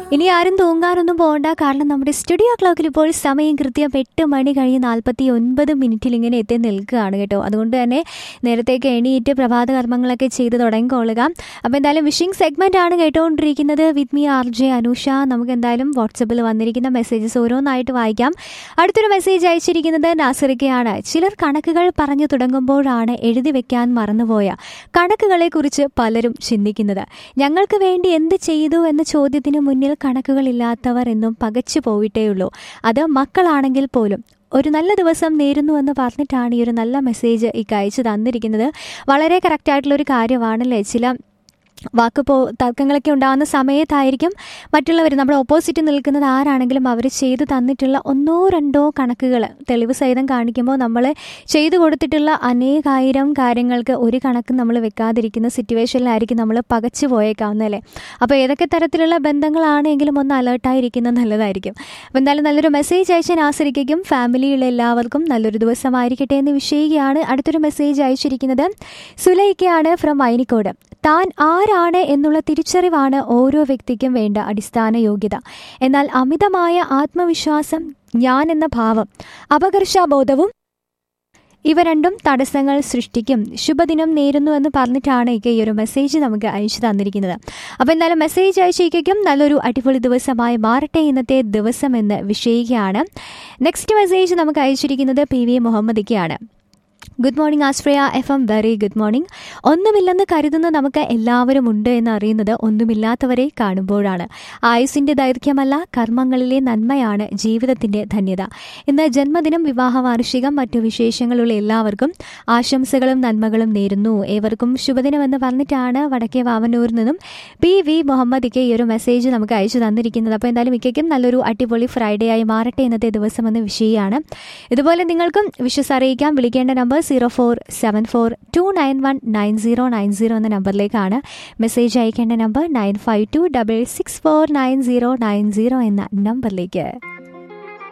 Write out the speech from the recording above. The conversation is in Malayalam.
ഇനി ആരും തൂങ്ങാനൊന്നും പോകണ്ട കാരണം നമ്മുടെ സ്റ്റുഡിയോ ക്ലോക്കിൽ ഇപ്പോൾ സമയം കൃത്യം എട്ട് മണി കഴിഞ്ഞ് നാൽപ്പത്തി ഒൻപത് മിനിറ്റിൽ ഇങ്ങനെ എത്തി നിൽക്കുകയാണ് കേട്ടോ അതുകൊണ്ട് തന്നെ നേരത്തേക്ക് എണീറ്റ് പ്രഭാത കർമ്മങ്ങളൊക്കെ ചെയ്ത് തുടങ്ങിക്കൊള്ളുക അപ്പോൾ എന്തായാലും വിഷിംഗ് സെഗ്മെന്റ് ആണ് കേട്ടുകൊണ്ടിരിക്കുന്നത് with me R J Anusha നമുക്ക് എന്തായാലും വാട്സപ്പിൽ വന്നിരിക്കുന്ന മെസ്സേജസ് ഓരോന്നായിട്ട് വായിക്കാം അടുത്തൊരു മെസ്സേജ് അയച്ചിരിക്കുന്നത് നാസറിക്കയാണ് ചിലർ കണക്കുകൾ പറഞ്ഞു തുടങ്ങുമ്പോഴാണ് എഴുതി വെക്കാൻ മറന്നുപോയ കണക്കുകളെക്കുറിച്ച് പലരും ചിന്തിക്കുന്നത് ഞങ്ങൾക്ക് വേണ്ടി എന്ത് ചെയ്തു എന്ന ചോദ്യത്തിന് മുന്നിൽ കണക്കുകളില്ലാത്തവർ എന്നും പകച്ചു പോയിട്ടേയുള്ളൂ അത് മക്കളാണെങ്കിൽ പോലും ഒരു നല്ല ദിവസം നേരുന്നു എന്ന് പറഞ്ഞിട്ടാണ് ഈ ഒരു നല്ല മെസ്സേജ് ഈ അയച്ചു തന്നിരിക്കുന്നത് വളരെ കറക്റ്റായിട്ടുള്ളൊരു കാര്യമാണല്ലേ ചില വാക്ക് പോ തർക്കങ്ങളൊക്കെ ഉണ്ടാകുന്ന സമയത്തായിരിക്കും മറ്റുള്ളവർ നമ്മുടെ ഓപ്പോസിറ്റ് നിൽക്കുന്നത് ആരാണെങ്കിലും അവർ ചെയ്തു തന്നിട്ടുള്ള ഒന്നോ രണ്ടോ കണക്കുകൾ തെളിവ് സഹിതം കാണിക്കുമ്പോൾ നമ്മൾ ചെയ്തു കൊടുത്തിട്ടുള്ള അനേകായിരം കാര്യങ്ങൾക്ക് ഒരു കണക്ക് നമ്മൾ വെക്കാതിരിക്കുന്ന സിറ്റുവേഷനിലായിരിക്കും നമ്മൾ പകച്ചു പോയേക്കാവുന്നതല്ലേ അപ്പോൾ ഏതൊക്കെ തരത്തിലുള്ള ബന്ധങ്ങളാണെങ്കിലും ഒന്ന് അലേർട്ടായിരിക്കുന്നത് നല്ലതായിരിക്കും അപ്പോൾ എന്തായാലും നല്ലൊരു മെസ്സേജ് അയച്ച നാസരിക്കും ഫാമിലിയുള്ള എല്ലാവർക്കും നല്ലൊരു ദിവസമായിരിക്കട്ടെ എന്ന് വിഷയിക്കുകയാണ് അടുത്തൊരു മെസ്സേജ് അയച്ചിരിക്കുന്നത് സുലൈക്കയാണ് ഫ്രം മൈനിക്കോട് താൻ ആരാണ് എന്നുള്ള തിരിച്ചറിവാണ് ഓരോ വ്യക്തിക്കും വേണ്ട അടിസ്ഥാന യോഗ്യത എന്നാൽ അമിതമായ ആത്മവിശ്വാസം ഞാൻ എന്ന ഭാവം അപകർഷാബോധവും ഇവ രണ്ടും തടസ്സങ്ങൾ സൃഷ്ടിക്കും ശുഭദിനം നേരുന്നു എന്ന് പറഞ്ഞിട്ടാണ് ഇക്ക ഈ ഒരു മെസ്സേജ് നമുക്ക് അയച്ചു തന്നിരിക്കുന്നത് അപ്പോൾ എന്തായാലും മെസ്സേജ് അയച്ചേക്കും നല്ലൊരു അടിപൊളി ദിവസമായി മാറട്ടെ ഇന്നത്തെ ദിവസം എന്ന് വിഷയിക്കുകയാണ് നെക്സ്റ്റ് മെസ്സേജ് നമുക്ക് അയച്ചിരിക്കുന്നത് പി വി മുഹമ്മദിക്കയാണ് good morning Ashraya F M very good morning ഒന്നുമില്ലെന്ന് കരുതുന്ന നമുക്ക് എല്ലാവരും ഉണ്ട് എന്ന് അറിയുന്നത് ഒന്നുമില്ലാത്തവരെ കാണുമ്പോഴാണ് ആയുസിന്റെ ദൈർഘ്യമല്ല കർമ്മങ്ങളിലെ നന്മയാണ് ജീവിതത്തിന്റെ ധന്യത ഇന്ന് ജന്മദിനം വിവാഹ വാർഷികം മറ്റു വിശേഷങ്ങളുള്ള എല്ലാവർക്കും ആശംസകളും നന്മകളും നേരുന്നു ഏവർക്കും ശുഭദിനമെന്ന് പറഞ്ഞിട്ടാണ് വടക്കേ വാവന്നൂരിൽ നിന്നും പി വി മുഹമ്മദിക്ക് ഈ ഒരു മെസ്സേജ് നമുക്ക് അയച്ചു തന്നിരിക്കുന്നത് അപ്പോൾ എന്തായാലും മിക്കയ്ക്കും നല്ലൊരു അടിപൊളി ഫ്രൈഡേ ആയി മാറട്ടെ ഇന്നത്തെ ദിവസം എന്ന് വിഷയമാണ് ഇതുപോലെ നിങ്ങൾക്കും വിശ്വസ് അറിയിക്കാം വിളിക്കേണ്ട number zero four seven four two nine one nine zero nine zero എന്ന നമ്പറിലേക്കാണ് മെസ്സേജ് അയക്കേണ്ട number nine five two double six four nine zero nine zero എന്ന നമ്പറിലേക്ക്